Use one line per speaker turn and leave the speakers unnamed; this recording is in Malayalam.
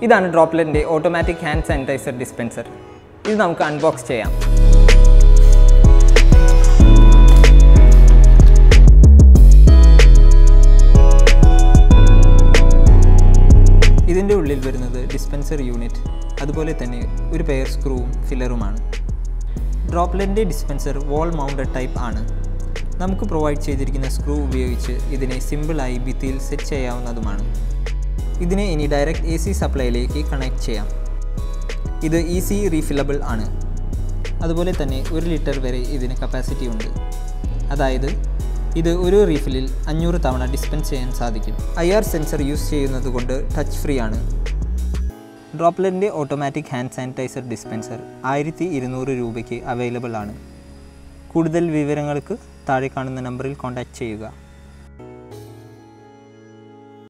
ഇതാണ് ഡ്രോപ്ലെറ്റിൻ്റെ ഓട്ടോമാറ്റിക് ഹാൻഡ് സാനിറ്റൈസർ ഡിസ്പെൻസർ ഇത് നമുക്ക് അൺബോക്സ് ചെയ്യാം ഇതിൻ്റെ ഉള്ളിൽ വരുന്നത് ഡിസ്പെൻസർ യൂണിറ്റ് അതുപോലെ തന്നെ ഒരു പെയർ സ്ക്രൂവും ഫില്ലറുമാണ് ഡ്രോപ്ലെറ്റിൻ്റെ ഡിസ്പെൻസർ വാൾ മൗണ്ടഡ് ടൈപ്പ് ആണ് നമുക്ക് പ്രൊവൈഡ് ചെയ്തിരിക്കുന്ന സ്ക്രൂ ഉപയോഗിച്ച് ഇതിനെ സിമ്പിളായി ഭിത്തിയിൽ സെറ്റ് ചെയ്യാവുന്നതുമാണ് ഇതിനെ ഇനി ഡയറക്റ്റ് എ സി സപ്ലൈയിലേക്ക് കണക്ട് ചെയ്യാം ഇത് ഈസി റീഫില്ലബിൾ ആണ് അതുപോലെ തന്നെ ഒരു ലിറ്റർ വരെ ഇതിന് കപ്പാസിറ്റി ഉണ്ട് അതായത് ഇത് ഒരു റീഫിലിൽ അഞ്ഞൂറ് തവണ ഡിസ്പെൻസ് ചെയ്യാൻ സാധിക്കും ഐ ആർ സെൻസർ യൂസ് ചെയ്യുന്നത് കൊണ്ട് ടച്ച് ഫ്രീ ആണ് ഡ്രോപ്ലെറ്റിൻ്റെ ഓട്ടോമാറ്റിക് ഹാൻഡ് സാനിറ്റൈസർ ഡിസ്പെൻസർ ആയിരത്തി ഇരുന്നൂറ് രൂപയ്ക്ക് അവൈലബിൾ ആണ് കൂടുതൽ വിവരങ്ങൾക്ക് താഴെ കാണുന്ന നമ്പറിൽ കോൺടാക്റ്റ് ചെയ്യുക